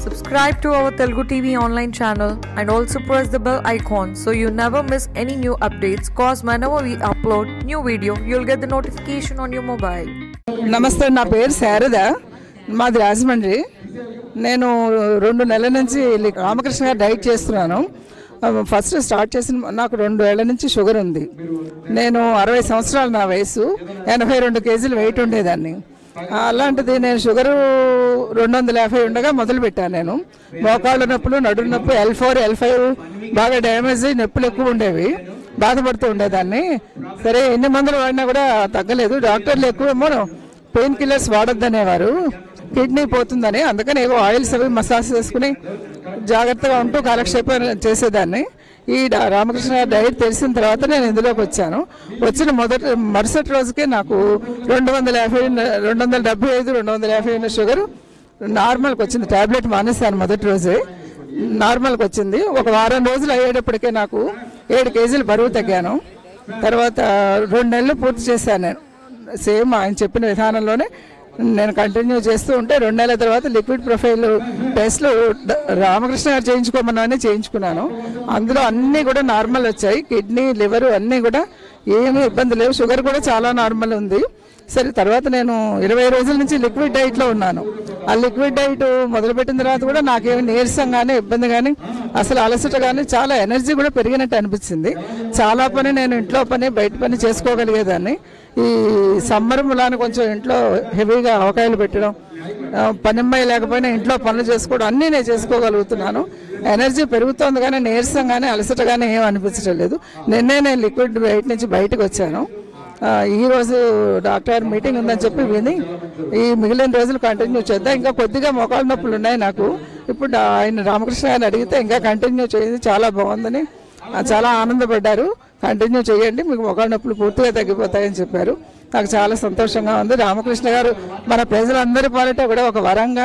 Subscribe to our Telugu TV online channel and also press the bell icon so you never miss any new updates. Cause whenever we upload new video, you'll get the notification on your mobile. నమస్తే నా పేరు శారద మాది రాజమండ్రి నేను రెండు నెలల నుంచి లి- రామకృష్ణ గారు డైట్ చేస్తున్నాను ఆ, ఫస్ట్ స్టార్ట్ చేసిన నాకు రెండు ఏళ్ల నుంచి షుగర్ ఉంది నేను అరవై సంవత్సరాలు నా వయసు ఎనభై రెండు కేజీలు వెయిట్ ఉండేదాన్ని ఆ, అలాంటిది నేను షుగరు రెండు వందల యాభై ఉండగా మొదలు పెట్టాను నేను మోకాళ్ళ నొప్పులు నడుము నొప్పి ఎల్ ఫోర్ ఎల్ ఫైవ్ బాగా డ్యామేజ్ అయ్యి నొప్పులు ఎక్కువ ఉండేవి బాధపడుతూ ఉండేదాన్ని సరే ఎన్ని మందులు వాడినా కూడా తగ్గలేదు డాక్టర్లు ఎక్కువేమో పెయిన్ కిల్లర్స్ వాడొద్దనేవారు కిడ్నీ పోతుందని అందుకని ఏవో ఆయిల్స్ అవి మసాజ్ చేసుకుని జాగ్రత్తగా ఉంటూ కాలక్షేపం చేసేదాన్ని ఈ డా- రామకృష్ణ గారి డైట్ తెలిసిన తర్వాత నేను ఇందులోకి వచ్చాను వచ్చిన మొదటి మరుసటి రోజుకే నాకు రెండు వందల యాభై ఉన్న- రెండు వందల డెబ్బై ఐదు రెండు వందల యాభై ఉన్న షుగర్ నార్మల్కి వచ్చింది టాబ్లెట్ మానేశాను మొదటి రోజే నార్మల్కి వచ్చింది ఒక వారం రోజులు అయ్యేటప్పటికే నాకు ఏడు కేజీలు బరువు తగ్గాను తర్వాత రెండు నెలలు పూర్తి చేశాను నేను సేమ్ ఆయన చెప్పిన విధానంలోనే నేను కంటిన్యూ చేస్తూ ఉంటే రెండు నెలల తర్వాత లిక్విడ్ ప్రొఫైల్ టెస్ట్లు డ- రామకృష్ణ గారు చేయించుకోమన్నానే చేయించుకున్నాను అందులో అన్నీ కూడా నార్మల్ వచ్చాయి కిడ్నీ లివర్ అన్నీ కూడా ఏమీ ఇబ్బంది లేవు షుగర్ కూడా చాలా నార్మల్ ఉంది సరే తర్వాత నేను ఇరవై రోజుల నుంచి లిక్విడ్ డైట్లో ఉన్నాను ఆ లిక్విడ్ డైట్ మొదలుపెట్టిన తర్వాత కూడా నాకేమి నీరసం కానీ ఇబ్బంది కానీ అసలు అలసట కానీ చాలా ఎనర్జీ కూడా పెరిగినట్టు అనిపించింది చాలా పని నేను ఇంట్లో పని బయట పని చేసుకోగలిగేదాన్ని ఈ సమ్మర్ ములాన కొంచెం ఇంట్లో హెవీగా అవకాయలు పెట్టడం ఆ, పనిమ్మాయి లేకపోయినా ఇంట్లో పనులు చేసుకోవడం అన్నీ నేను చేసుకోగలుగుతున్నాను ఎనర్జీ పెరుగుతోంది కానీ నీరసం కానీ అలసట కానీ ఏం అనిపించడం లేదు నిన్నే నేను లిక్విడ్ బయట నుంచి బయటకు వచ్చాను ఆ, ఈ రోజు డాక్టర్ గారి మీటింగ్ ఉందని చెప్పి విని ఈ మిగిలిన రోజులు కంటిన్యూ చేద్దాం ఇంకా కొద్దిగా మోకాళ్ళ నొప్పులు ఉన్నాయి నాకు ఇప్పుడు డా- ఆయన రామకృష్ణ గారిని అడిగితే ఇంకా కంటిన్యూ చేయండి చాలా బాగుందని ఆ, చాలా ఆనందపడ్డారు కంటిన్యూ చేయండి మీకు మోకాళ్ళ నొప్పులు పూర్తిగా తగ్గిపోతాయని చెప్పారు నాకు చాలా సంతోషంగా ఉంది రామకృష్ణ గారు మన ప్రజలందరి పాలిట కూడా ఒక వరంగా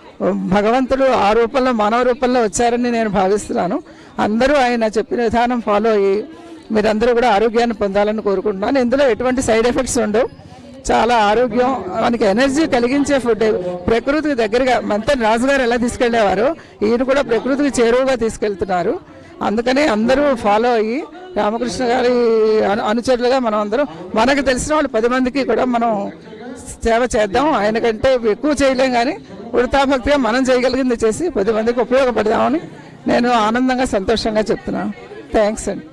భగవంతుడు ఆ రూపంలో మానవ రూపంలో వచ్చారని నేను భావిస్తున్నాను అందరూ ఆయన చెప్పిన విధానం ఫాలో అయ్యి మీరందరూ కూడా ఆరోగ్యాన్ని పొందాలని కోరుకుంటున్నాను ఇందులో ఎటువంటి సైడ్ ఎఫెక్ట్స్ ఉండవు చాలా ఆరోగ్యం మనకి ఎనర్జీ కలిగించే ఫుడ్ ప్రకృతికి దగ్గరగా మంతన్ రాజుగారు ఎలా తీసుకెళ్లేవారో ఈయన కూడా ప్రకృతికి చేరువుగా తీసుకెళ్తున్నారు అందుకనే అందరూ ఫాలో అయ్యి రామకృష్ణ గారి అను- అనుచరులుగా మనం అందరం మనకు తెలిసిన వాళ్ళు పది మందికి కూడా మనం సేవ చేద్దాం ఆయన కంటే ఎక్కువ చేయలేం కానీ ఉడతాభక్తిగా మనం చేయగలిగింది చేసి పది మందికి ఉపయోగపడదామని నేను ఆనందంగా సంతోషంగా చెప్తున్నాను థ్యాంక్స్ అండి